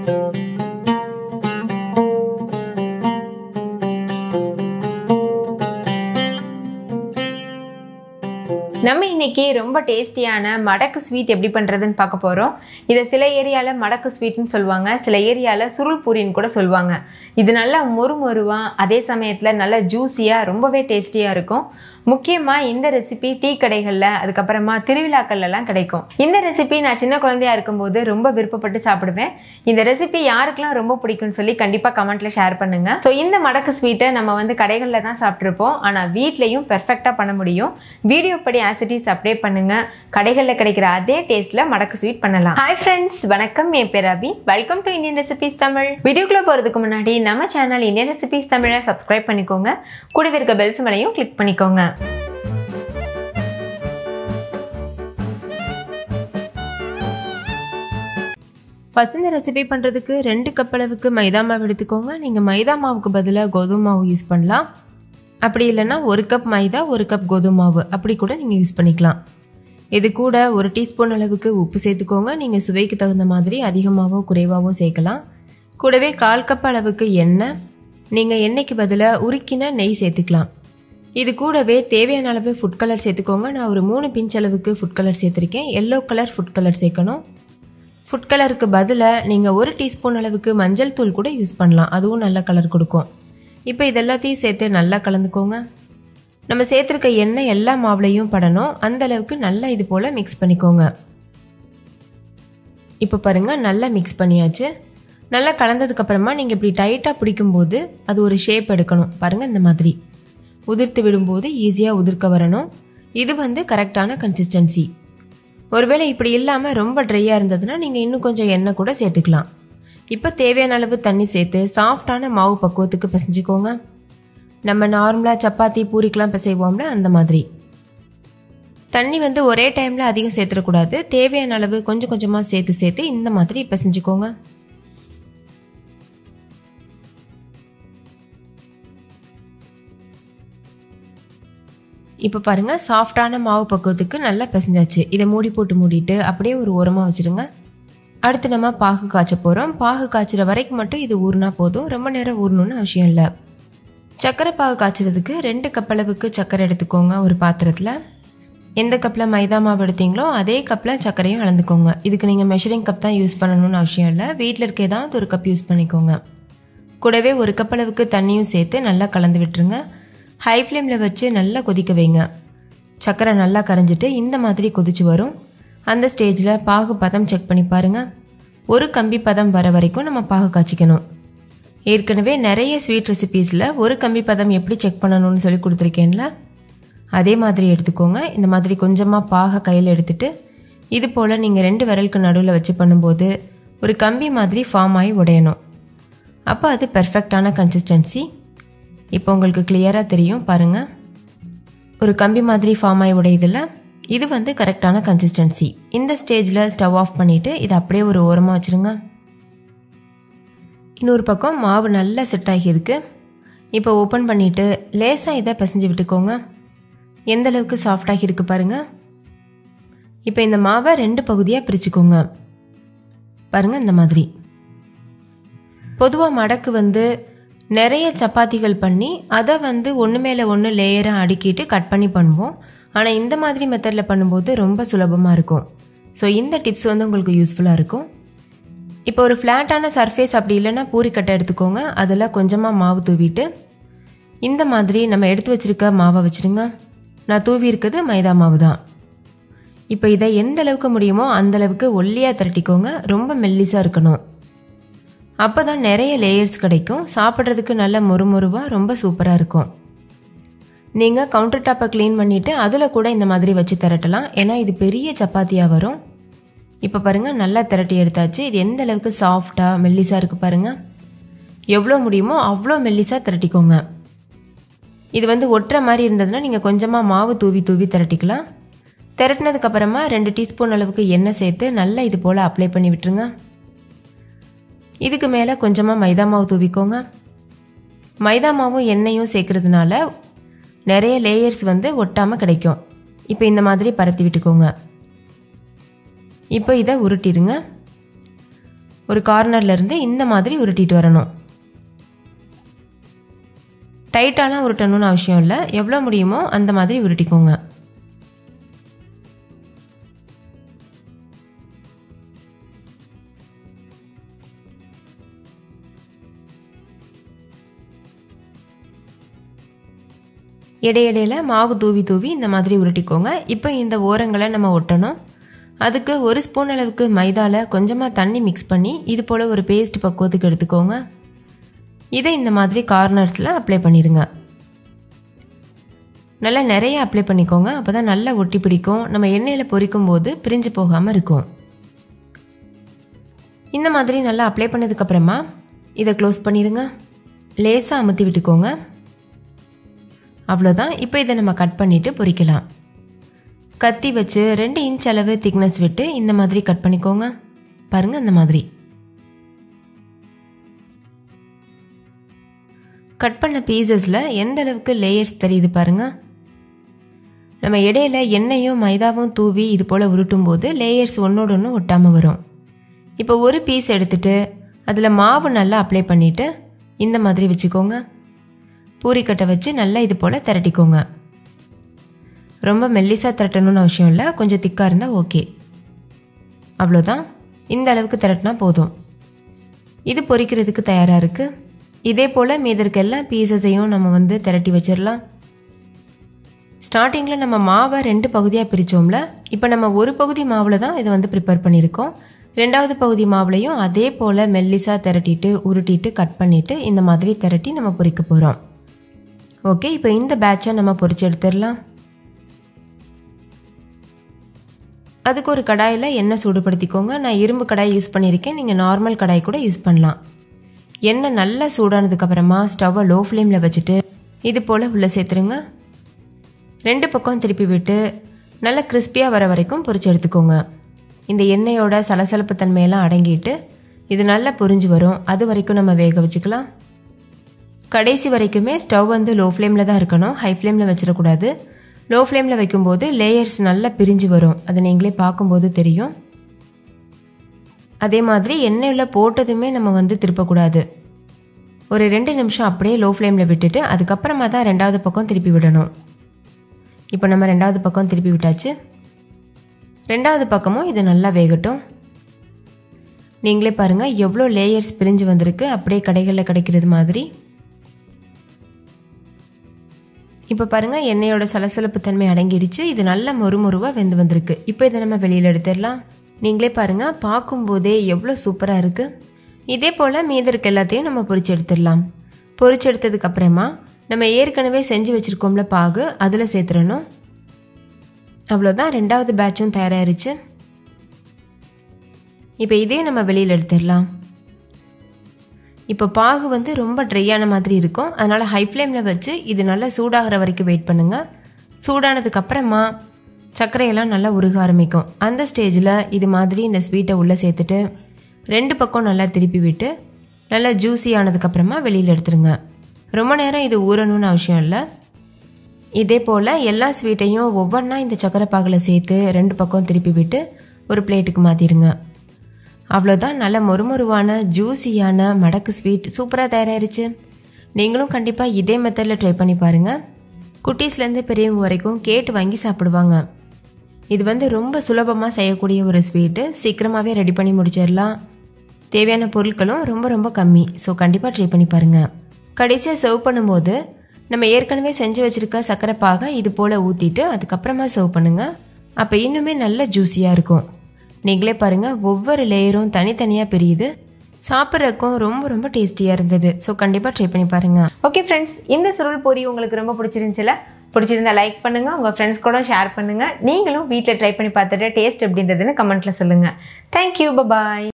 நம்ம இன்னைக்கு ரொம்ப டேஸ்டியான மடக்கு ஸ்வீட் எப்படி பண்ணுறதுன்னு பார்க்க போகிறோம் இதை சில ஏரியாவில் மடக்கு ஸ்வீட்னு சொல்லுவாங்க சில ஏரியாவில் சுருள் பூரின்னு கூட சொல்லுவாங்க இது நல்லா மொறு மொறுவாக அதே சமயத்தில் நல்லா ஜூஸியாக ரொம்பவே டேஸ்டியாக இருக்கும் முக்கியமாக இந்த ரெசிபி டீ கடைகளில் அதுக்கப்புறமா திருவிழாக்கள்லாம் கிடைக்கும் இந்த ரெசிபி நான் சின்ன குழந்தையா இருக்கும்போது ரொம்ப விருப்பப்பட்டு சாப்பிடுவேன் இந்த ரெசிபி யாருக்கெல்லாம் ரொம்ப பிடிக்கும்னு சொல்லி கண்டிப்பாக கமெண்ட்டில் ஷேர் பண்ணுங்கள் ஸோ இந்த மடக்கு ஸ்வீட்டை நம்ம வந்து கடைகளில் தான் சாப்பிட்ருப்போம் ஆனால் வீட்லேயும் பெர்ஃபெக்டாக பண்ண முடியும் வீடியோ படி ஆசிட்டிஸ் அப்டே பண்ணுங்கள் கடைகளில் கிடைக்கிற அதே டேஸ்ட்டில் மடக்கு ஸ்வீட் பண்ணலாம் ஹாய் ஃப்ரெண்ட்ஸ் வணக்கம் என் பேர் Abi welcome to Indian recipes Tamil வீடியோக்குள்ளே போகிறதுக்கு முன்னாடி நம்ம சேனல் இந்தியன் ரெசிபிஸ் தமிழை சப்ஸ்கிரைப் பண்ணிக்கோங்க கூடவே இருக்க பெல்ஸ் மேலையும் கிளிக் பண்ணிக்கோங்க ஃபஸ்ட் இந்த ரெசிபி பண்ணுறதுக்கு ரெண்டு கப் அளவுக்கு மைதா மாவு எடுத்துக்கோங்க நீங்கள் மைதா மாவுக்கு பதிலாக கோதுமை மாவு யூஸ் பண்ணலாம் அப்படி இல்லைன்னா ஒரு கப் மைதா ஒரு கப் கோதுமை மாவு அப்படி கூட நீங்கள் யூஸ் பண்ணிக்கலாம் இது கூட ஒரு டீஸ்பூன் அளவுக்கு உப்பு சேர்த்துக்கோங்க நீங்கள் சுவைக்கு தகுந்த மாதிரி அதிகமாகவோ குறைவாகவோ சேர்க்கலாம் கூடவே கால் கப் அளவுக்கு எண்ணெய் நீங்கள் எண்ணெய்க்கு பதிலாக உருக்கின நெய் சேர்த்துக்கலாம் இது கூடவே தேவையான அளவு ஃபுட் கலர் சேர்த்துக்கோங்க நான் ஒரு மூணு பிஞ்ச் அளவுக்கு ஃபுட் கலர் சேர்த்துருக்கேன் எல்லோ கலர் ஃபுட் கலர் சேர்க்கணும் ஃபுட் கலருக்கு பதிலாக நீங்கள் ஒரு டீஸ்பூன் அளவுக்கு மஞ்சள் தூள் கூட யூஸ் பண்ணலாம் அதுவும் நல்ல கலர் கொடுக்கும் இப்போ இதெல்லாத்தையும் சேர்த்து நல்லா கலந்துக்கோங்க நம்ம சேர்த்துருக்க எண்ணெய் எல்லா மாவுலையும் படணும் அந்த அளவுக்கு நல்லா இது போல் மிக்ஸ் பண்ணிக்கோங்க இப்போ பாருங்கள் நல்லா மிக்ஸ் பண்ணியாச்சு நல்லா கலந்ததுக்கப்புறமா நீங்கள் இப்படி டைட்டாக பிடிக்கும்போது அது ஒரு ஷேப் எடுக்கணும் பாருங்கள் இந்த மாதிரி உதிர்த்து விடும்போது ஈஸியாக உதிர்க்க வரணும் இது வந்து கரெக்டான கன்சிஸ்டன்சி ஒருவேளை இப்படி இல்லாமல் ரொம்ப ட்ரையாக இருந்ததுன்னா நீங்கள் இன்னும் கொஞ்சம் எண்ணெய் கூட சேர்த்துக்கலாம் இப்போ தேவையான அளவு தண்ணி சேர்த்து சாஃப்டான மாவு பக்குவத்துக்கு பிசைஞ்சுக்கோங்க நம்ம நார்மலாக சப்பாத்தி பூரிக்கெலாம் பிசைவோம்ல அந்த மாதிரி தண்ணி வந்து ஒரே டைமில் அதிகம் சேர்த்துடக்கூடாது தேவையான அளவு கொஞ்சம் கொஞ்சமாக சேர்த்து சேர்த்து இந்த மாதிரி பிசைஞ்சுக்கோங்க இப்போ பாருங்கள் சாஃப்டான மாவு பக்குவத்துக்கு நல்லா பிசைஞ்சாச்சு இதை மூடி போட்டு மூடிட்டு அப்படியே ஒரு ஓரமாக வச்சுருங்க அடுத்து நம்ம பாகு காய்ச்ச போகிறோம் பாகு காய்ச்சிற வரைக்கும் மட்டும் இது ஊறினா போதும் ரொம்ப நேரம் ஊறணும்னு அவசியம் இல்லை சர்க்கரை பாகு காய்ச்சறதுக்கு ரெண்டு கப் அளவுக்கு சர்க்கரை எடுத்துக்கோங்க ஒரு பாத்திரத்தில் எந்த கப்பில் மைதா மாவு எடுத்தீங்களோ அதே கப்பில் சர்க்கரையும் அளந்துக்கோங்க இதுக்கு நீங்கள் மெஷரிங் கப் தான் யூஸ் பண்ணணும்னு அவசியம் இல்லை வீட்டில் இருக்க ஏதாவது ஒரு கப் யூஸ் பண்ணிக்கோங்க கூடவே ஒரு கப் அளவுக்கு தண்ணியும் சேர்த்து நல்லா கலந்து விட்டுருங்க ஹை ஃப்ளேமில் வச்சு நல்லா கொதிக்க வைங்க சர்க்கரை நல்லா கரைஞ்சிட்டு இந்த மாதிரி கொதிச்சு வரும் அந்த ஸ்டேஜில் பாகு பதம் செக் பண்ணி பாருங்கள் ஒரு கம்பி பதம் வர வரைக்கும் நம்ம பாகு காய்ச்சிக்கணும் ஏற்கனவே நிறைய ஸ்வீட் ரெசிபீஸில் ஒரு கம்பி பதம் எப்படி செக் பண்ணணும்னு சொல்லி கொடுத்துருக்கேன்ல அதே மாதிரி எடுத்துக்கோங்க இந்த மாதிரி கொஞ்சமாக பாகை கையில் எடுத்துட்டு இது போல் நீங்கள் ரெண்டு விரலுக்கு நடுவில் வச்சு பண்ணும்போது ஒரு கம்பி மாதிரி ஃபார்ம் ஆகி உடையணும் அப்போ அது பெர்ஃபெக்டான கன்சிஸ்டன்சி இப்போ உங்களுக்கு கிளியராக தெரியும் பாருங்கள் ஒரு கம்பி மாதிரி ஃபார்ம் ஆகி உடையதில் இது வந்து கரெக்டான கன்சிஸ்டன்சி இந்த ஸ்டேஜில் ஸ்டவ் ஆஃப் பண்ணிவிட்டு இதை அப்படியே ஒரு ஓரமாக வச்சுருங்க இன்னொரு பக்கம் மாவு நல்லா செட் ஆகியிருக்கு இப்போ ஓப்பன் பண்ணிவிட்டு லேசாக இதை பிசைஞ்சு விட்டுக்கோங்க எந்த அளவுக்கு சாஃப்டாகி இருக்கு பாருங்கள் இப்போ இந்த மாவை ரெண்டு பகுதியாக பிரிச்சுக்கோங்க பாருங்கள் இந்த மாதிரி பொதுவாக மடக்கு வந்து நிறைய சப்பாத்திகள் பண்ணி அதை வந்து ஒன்று மேலே ஒன்று லேயராக அடுக்கிட்டு கட் பண்ணி பண்ணுவோம் ஆனால் இந்த மாதிரி மெத்தடில் பண்ணும்போது ரொம்ப சுலபமாக இருக்கும் ஸோ இந்த டிப்ஸ் வந்து உங்களுக்கு யூஸ்ஃபுல்லாக இருக்கும் இப்போ ஒரு ஃப்ளாட்டான சர்ஃபேஸ் அப்படி இல்லைன்னா பூரிக்கட்டை எடுத்துக்கோங்க அதில் கொஞ்சமாக மாவு தூவிட்டு இந்த மாதிரி நம்ம எடுத்து வச்சுருக்க மாவை வச்சுருங்க நான் தூவி இருக்கிறது மைதா மாவு தான் இப்போ இதை எந்த அளவுக்கு முடியுமோ அந்த அளவுக்கு ஒல்லியாக திரட்டிக்கோங்க ரொம்ப மெல்லிஸாக இருக்கணும் அப்போ தான் நிறைய லேயர்ஸ் கிடைக்கும் சாப்பிட்றதுக்கு நல்ல மொறுமொறுவாக ரொம்ப சூப்பராக இருக்கும் நீங்கள் கவுண்டர் டாப்பை க்ளீன் பண்ணிவிட்டு அதில் கூட இந்த மாதிரி வச்சு திரட்டலாம் ஏன்னா இது பெரிய சப்பாத்தியாக வரும் இப்போ பாருங்கள் நல்லா திரட்டி எடுத்தாச்சு இது எந்த அளவுக்கு சாஃப்டாக மெல்லிஸாக இருக்குது பாருங்கள் எவ்வளோ முடியுமோ அவ்வளோ மெல்லிஸாக திரட்டிக்கோங்க இது வந்து ஒட்டுற மாதிரி இருந்ததுன்னா நீங்கள் கொஞ்சமாக மாவு தூவி தூவி திரட்டிக்கலாம் திரட்டினதுக்கப்புறமா ரெண்டு டீஸ்பூன் அளவுக்கு எண்ணெய் சேர்த்து நல்லா இது போல் அப்ளை பண்ணி விட்டுருங்க இதுக்கு மேலே கொஞ்சமாக மைதா மாவு தூவிக்கோங்க மைதா மாவும் எண்ணெயும் சேர்க்கறதுனால நிறைய லேயர்ஸ் வந்து ஒட்டாமல் கிடைக்கும் இப்போ இந்த மாதிரி பரத்தி விட்டுக்கோங்க இப்போ இதை உருட்டிடுங்க ஒரு கார்னர்லேருந்து இந்த மாதிரி உருட்டிட்டு வரணும் டைட்டாலாம் உருட்டணும்னு அவசியம் இல்லை எவ்வளோ முடியுமோ அந்த மாதிரி உருட்டிக்கோங்க இடையிடையில் மாவு தூவி தூவி இந்த மாதிரி உருட்டிக்கோங்க இப்போ இந்த ஓரங்களை நம்ம ஒட்டணும் அதுக்கு ஒரு ஸ்பூன் அளவுக்கு மைதாவில் கொஞ்சமாக தண்ணி மிக்ஸ் பண்ணி இது போல் ஒரு பேஸ்ட் பக்குவத்துக்கு எடுத்துக்கோங்க இதை இந்த மாதிரி கார்னர்ஸில் அப்ளை பண்ணிடுங்க நல்லா நிறைய அப்ளை பண்ணிக்கோங்க அப்போ தான் நல்லா ஒட்டி பிடிக்கும் நம்ம எண்ணெயில் பொரிக்கும் போது பிரிஞ்சு போகாமல் இருக்கும் இந்த மாதிரி நல்லா அப்ளை பண்ணதுக்கப்புறமா இதை க்ளோஸ் பண்ணிடுங்க லேசாக அமுத்தி விட்டுக்கோங்க அவ்வளோதான் இப்போ இதை நம்ம கட் பண்ணிவிட்டு பொரிக்கலாம் கத்தி வச்சு ரெண்டு இன்ச் அளவு திக்னஸ் விட்டு இந்த மாதிரி கட் பண்ணிக்கோங்க பாருங்கள் இந்த மாதிரி கட் பண்ண பீசஸில் எந்த அளவுக்கு லேயர்ஸ் தெரியுது பாருங்கள் நம்ம இடையில எண்ணெயும் மைதாவும் தூவி இது போல் உருட்டும் போது லேயர்ஸ் ஒன்றோட ஒன்று ஒட்டாமல் வரும் இப்போ ஒரு பீஸ் எடுத்துட்டு அதில் மாவு நல்லா அப்ளை பண்ணிவிட்டு இந்த மாதிரி வச்சுக்கோங்க பூரிக்கட்டை வச்சு நல்லா இது போல் திரட்டிக்கோங்க ரொம்ப மெல்லிசாக திரட்டணும்னு அவசியம் இல்லை கொஞ்சம் திக்காக இருந்தால் ஓகே அவ்வளோதான் இந்த அளவுக்கு திரட்டினா போதும் இது பொரிக்கிறதுக்கு தயாராக இருக்குது இதே போல் மீது இருக்க எல்லா பீசஸையும் நம்ம வந்து திரட்டி வச்சிடலாம் ஸ்டார்டிங்கில் நம்ம மாவை ரெண்டு பகுதியாக பிரித்தோம்ல இப்போ நம்ம ஒரு பகுதி மாவில் தான் இதை வந்து ப்ரிப்பேர் பண்ணியிருக்கோம் ரெண்டாவது பகுதி மாவுலையும் அதே போல் மெல்லிசாக திரட்டிட்டு உருட்டிட்டு கட் பண்ணிவிட்டு இந்த மாதிரி திரட்டி நம்ம பொரிக்க போகிறோம் ஓகே இப்போ இந்த பேட்சை நம்ம பொரிச்சு எடுத்துடலாம் அதுக்கு ஒரு கடாயில் எண்ணெய் சூடுபடுத்திக்கோங்க நான் இரும்பு கடாய் யூஸ் பண்ணியிருக்கேன் நீங்கள் நார்மல் கடாய் கூட யூஸ் பண்ணலாம் எண்ணெய் நல்லா சூடானதுக்கப்புறமா ஸ்டவ்வை லோ ஃப்ளேமில் வச்சுட்டு இது போல் உள்ளே சேர்த்துருங்க ரெண்டு பக்கம் திருப்பி விட்டு நல்லா கிறிஸ்பியாக வர வரைக்கும் பொரிச்சு எடுத்துக்கோங்க இந்த எண்ணெயோட சலசலப்பு தன்மையெல்லாம் அடங்கிட்டு இது நல்லா பொரிஞ்சு வரும் அது வரைக்கும் நம்ம வேக வச்சுக்கலாம் கடைசி வரைக்குமே ஸ்டவ் வந்து லோ ஃப்ளேமில் தான் இருக்கணும் ஹை ஃப்ளேமில் வச்சிடக்கூடாது லோ ஃப்ளேமில் வைக்கும்போது லேயர்ஸ் நல்லா பிரிஞ்சு வரும் அதை நீங்களே பார்க்கும்போது தெரியும் அதே மாதிரி எண்ணெயில் போட்டதுமே நம்ம வந்து திருப்பக்கூடாது ஒரு ரெண்டு நிமிஷம் அப்படியே லோ ஃப்ளேமில் விட்டுட்டு அதுக்கப்புறமா தான் ரெண்டாவது பக்கம் திருப்பி விடணும் இப்போ நம்ம ரெண்டாவது பக்கம் திருப்பி விட்டாச்சு ரெண்டாவது பக்கமும் இது நல்லா வேகட்டும் நீங்களே பாருங்கள் எவ்வளோ லேயர்ஸ் பிரிஞ்சு வந்திருக்கு அப்படியே கடைகளில் கிடைக்கிறது மாதிரி இப்போ பாருங்கள் எண்ணெயோட சலசலப்பு தன்மை அடங்கிருச்சு இது நல்ல மொறுமொருவாக வெந்து வந்திருக்கு இப்போ இதை நம்ம வெளியில் எடுத்துடலாம் நீங்களே பாருங்கள் பார்க்கும்போதே எவ்வளோ சூப்பராக இருக்குது இதே போல் மீதி இருக்க எல்லாத்தையும் நம்ம பொரிச்சு எடுத்துடலாம் பொரிச்சு எடுத்ததுக்கு அப்புறமா நம்ம ஏற்கனவே செஞ்சு வச்சுருக்கோம்ல பாகு அதில் சேர்த்துடணும் அவ்வளோதான் ரெண்டாவது பேட்சும் தயாராகிருச்சு இப்போ இதே நம்ம வெளியில் எடுத்துடலாம் இப்போ பாகு வந்து ரொம்ப ட்ரையான மாதிரி இருக்கும் அதனால் ஹை ஃப்ளேமில் வச்சு இது நல்லா சூடாகிற வரைக்கும் வெயிட் பண்ணுங்கள் சூடானதுக்கு அப்புறமா சர்க்கரையெல்லாம் நல்லா உருக ஆரம்பிக்கும் அந்த ஸ்டேஜில் இது மாதிரி இந்த ஸ்வீட்டை உள்ளே சேர்த்துட்டு ரெண்டு பக்கம் நல்லா திருப்பி விட்டு நல்லா ஜூஸி ஆனதுக்கப்புறமா வெளியில் எடுத்துருங்க ரொம்ப நேரம் இது ஊறணும்னு அவசியம் இல்லை இதே போல் எல்லா ஸ்வீட்டையும் ஒவ்வொன்றா இந்த சக்கரை பாகில் சேர்த்து ரெண்டு பக்கம் திருப்பி விட்டு ஒரு பிளேட்டுக்கு மாற்றிடுங்க அவ்வளோதான் நல்ல மொறுமொருவான ஜூஸியான மடக்கு ஸ்வீட் சூப்பராக தயாராகிருச்சு நீங்களும் கண்டிப்பாக இதே மெத்தடில் ட்ரை பண்ணி பாருங்கள் குட்டீஸ்லேருந்து பெரியவங்க வரைக்கும் கேட்டு வாங்கி சாப்பிடுவாங்க இது வந்து ரொம்ப சுலபமாக செய்யக்கூடிய ஒரு ஸ்வீட்டு சீக்கிரமாகவே ரெடி பண்ணி முடிச்சிடலாம் தேவையான பொருட்களும் ரொம்ப ரொம்ப கம்மி ஸோ கண்டிப்பாக ட்ரை பண்ணி பாருங்கள் கடைசியாக சர்வ் பண்ணும்போது நம்ம ஏற்கனவே செஞ்சு வச்சுருக்க சர்க்கரை பாகை இது போல் ஊற்றிட்டு அதுக்கப்புறமா சர்வ் பண்ணுங்கள் அப்போ இன்னுமே நல்ல ஜூஸியாக இருக்கும் நீங்களே பாருங்கள் ஒவ்வொரு லேயரும் தனித்தனியாக பிரியுது சாப்பிட்றக்கும் ரொம்ப ரொம்ப டேஸ்டியாக இருந்தது ஸோ கண்டிப்பாக ட்ரை பண்ணி பாருங்கள் ஓகே ஃப்ரெண்ட்ஸ் இந்த சுருள் பொரி உங்களுக்கு ரொம்ப பிடிச்சிருந்துச்சுல பிடிச்சிருந்தா லைக் பண்ணுங்கள் உங்கள் ஃப்ரெண்ட்ஸ் கூட ஷேர் பண்ணுங்கள் நீங்களும் வீட்டில் ட்ரை பண்ணி பார்த்துட்டு டேஸ்ட் எப்படி இருந்ததுன்னு கமெண்ட்டில் சொல்லுங்கள் தேங்க்யூ பபாய்